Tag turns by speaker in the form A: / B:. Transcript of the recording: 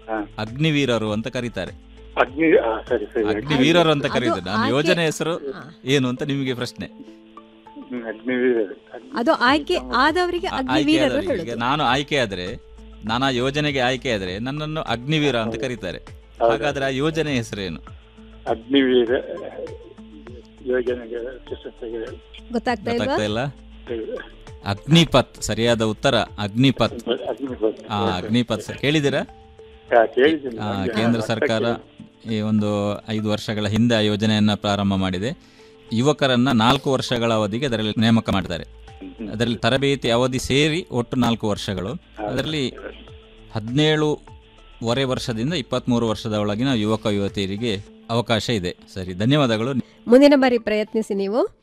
A: ಹಾ.
B: ಅಗ್ನಿವೀರರು ಅಂತ ಕರೀತಾರೆ
A: ಅಗ್ನಿ ಆ, ಸರಿ ಸರಿ
B: ಅಗ್ನಿವೀರರು ಅಂತ
C: ಅದು
B: ಕರೀತಾರೆ ನಾನು
C: ಆಕೆ-
B: ಯೋಜನೆ ಹೆಸರು
C: ಹಾ.
B: ಏನು ಅಂತ ನಿಮಗೆ ಪ್ರಶ್ನೆ
A: ಹ್ಮ್, ಅಗ್ನಿವೀರ ಅಗ್ನಿ-
C: ಅದು ಆಯ್ಕೆ ಆದವರಿಗೆ
B: ಆ-
C: ಅಗ್ನಿವೀರರು
B: ಆಯ್ಕೆಯಾದವರಿಗೆ. ಈಗ
C: ಹೇಳುದು
B: ನಾನು ಆಯ್ಕೆ ಆದ್ರೆ ನಾನು ಆ ಯೋಜನೆಗೆ ಆಯ್ಕೆ ಆದ್ರೆ ನನ್ನನ್ನು ಅಗ್ನಿವೀರ ಅಂತ ಕರೀತಾರೆ
A: ಹೌದು.
B: ಹಾಗಾದ್ರೆ ಆ ಯೋಜನೆ ಹೆಸರೇನು
A: ಅಗ್ನಿವೀರ ಯೋಜನೆಗೆ ಪ್ರಶಸ್ತಿಗೆ
C: ಗೊತ್ತಾಗ್ತಾ ಇಲ್ವಾ
B: ಗೊತ್ತಾಗ್ತಾ ಇಲ್ಲ ಅಗ್ನಿಪತ್ ಸರಿಯಾದ ಉತ್ತರ ಅಗ್ನಿಪತ್
A: ಅಗ್ನಿಪತ್
B: ಆ ಅಗ್ನಿಪತ್ ಸರ್ ಕೇಳಿದ್ದೀರಾ
A: ಹಾ, ಕೇಳಿದ್ದೀನಿ
B: ಆ,
A: ನಮ್ಗೆ
B: ಕೇಂದ್ರ
A: ಅರ್ಥ
B: ಸರ್ಕಾರ
A: ಕೇಳಿ-
B: ಈ ಒಂದು ಐದು ವರ್ಷಗಳ ಹಿಂದೆ ಆ ಯೋಜನೆಯನ್ನ ಪ್ರಾರಂಭ ಮಾಡಿದೆ ಯುವಕರನ್ನ ನಾಲ್ಕು ವರ್ಷಗಳ ಅವಧಿಗೆ ಅದರಲ್ಲಿ ನೇಮಕ ಮಾಡ್ತಾರೆ
A: ಹ್ಮ್.
B: ಅದರಲ್ಲಿ ತರಬೇತಿ ಅವಧಿ ಸೇರಿ ಒಟ್ಟು ನಾಲ್ಕು ವರ್ಷಗಳು ಅದರಲ್ಲಿ ಹದಿನೇಳುವರೆ ವರ್ಷದಿಂದ ಇಪ್ಪತ್ತ್ಮೂರು ವರ್ಷದ ಒಳಗಿನ ಯುವಕ ಯುವತಿಯರಿಗೆ ಅವಕಾಶ ಇದೆ ಸರಿ ಧನ್ಯವಾದಗಳು
C: ಮುಂದಿನ ಬಾರಿ ಪ್ರಯತ್ನಿಸಿ ನೀವು